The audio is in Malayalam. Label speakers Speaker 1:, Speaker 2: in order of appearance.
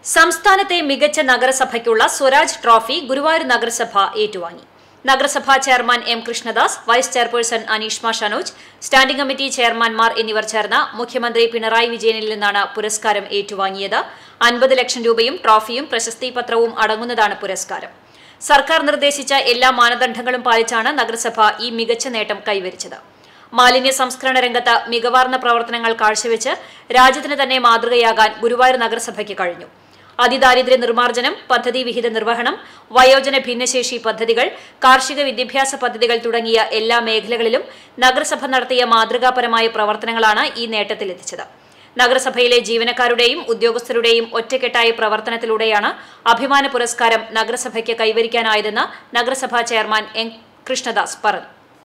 Speaker 1: സംസ്ഥാനത്തെ മികച്ച നഗരസഭയ്ക്കുള്ള സ്വരാജ് ട്രോഫി ഗുരുവായൂർ നഗരസഭ ഏറ്റുവാങ്ങി നഗരസഭാ chairman M Krishnadas vice chairperson Aneeshma Shanoj standing committee ചെയർമാൻമാർ എന്നിവർ ചേർന്ന് മുഖ്യമന്ത്രി പിണറായി വിജയനിൽ നിന്നാണ് പുരസ്കാരം ഏറ്റുവാങ്ങിയത് അൻപത് ലക്ഷം രൂപയും ട്രോഫിയും പ്രശസ്തി പത്രവും അടങ്ങുന്നതാണ് പുരസ്കാരം സർക്കാർ നിർദ്ദേശിച്ച എല്ലാ മാനദണ്ഡങ്ങളും പാലിച്ചാണ് നഗരസഭ ഈ മികച്ച നേട്ടം കൈവരിച്ചത് മാലിന്യ സംസ്കരണ രംഗത്ത് മികവാർന്ന പ്രവർത്തനങ്ങൾ കാഴ്ചവെച്ച് രാജ്യത്തിന് തന്നെ മാതൃകയാകാൻ ഗുരുവായൂർ നഗരസഭയ്ക്ക് കഴിഞ്ഞു അതിദാരിദ്ര്യ നിർമ്മാർജ്ജനം പദ്ധതി വിഹിത നിർവഹണം വയോജന ഭിന്നശേഷി പദ്ധതികൾ കാർഷിക വിദ്യാഭ്യാസ പദ്ധതികൾ തുടങ്ങിയ എല്ലാ മേഖലകളിലും നഗരസഭ നടത്തിയ മാതൃകാപരമായ പ്രവർത്തനങ്ങളാണ് ഈ നേട്ടത്തിലെത്തിച്ചത് നഗരസഭയിലെ ജീവനക്കാരുടെയും ഉദ്യോഗസ്ഥരുടെയും ഒറ്റക്കെട്ടായ പ്രവർത്തനത്തിലൂടെയാണ് അഭിമാന പുരസ്കാരം നഗരസഭയ്ക്ക് കൈവരിക്കാനായതെന്ന് നഗരസഭാ ചെയർമാൻ എൻ കൃഷ്ണദാസ് പറഞ്ഞു